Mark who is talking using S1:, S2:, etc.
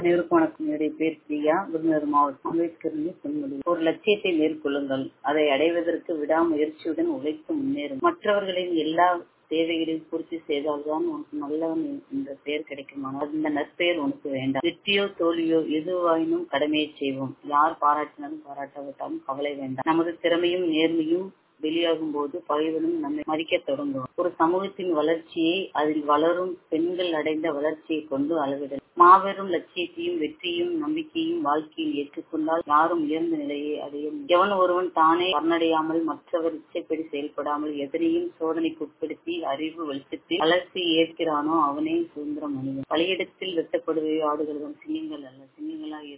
S1: அனைவருக்கும் வணக்கம் என்னுடைய பேர் பிரியா விருதுநகர் மாவட்டம் அம்பேத்கர் பொன்முடி ஒரு லட்சியத்தை மேற்கொள்ளுங்கள் அதை அடைவதற்கு விடாமுயற்சியுடன் உழைத்து முன்னேறும் மற்றவர்களின் எல்லா தேவைகளையும் பூர்த்தி செய்தால்தான் உனக்கு நல்லவன் என்ற பெயர் கிடைக்குமானால் இந்த நற்பெயர் உனக்கு வேண்டாம் வெற்றியோ தோல்வியோ எதுவாயினும் கடமையை செய்வோம் யார் பாராட்டினாலும் பாராட்டாவிட்டாலும் கவலை வேண்டாம் நமது திறமையும் நேர்மையும் வெளியாகும் போது பகைவனும் நம்மை மதிக்க தொடங்கும் ஒரு சமூகத்தின் வளர்ச்சியை அதில் வளரும் பெண்கள் அடைந்த வளர்ச்சியை கொண்டு அளவிடல் மாபெரும் லட்சியத்தையும் வெற்றியும் நம்பிக்கையும் வாழ்க்கையில் ஏற்றுக்கொண்டால் யாரும் உயர்ந்த நிலையை அடையும் எவன் ஒருவன் தானே பலனடையாமல் மற்றவர் இச்சைப்படி செயல்படாமல் எதனையும் சோதனைக்கு உட்படுத்தி அறிவு வெளிச்சத்தில் வளர்ச்சி ஏற்கிறானோ அவனே சுதந்திர மனிதன் பலியிடத்தில் வெட்டப்படுவே ஆடுகிறதும் சிங்கங்கள் அல்ல சிங்கங்களாக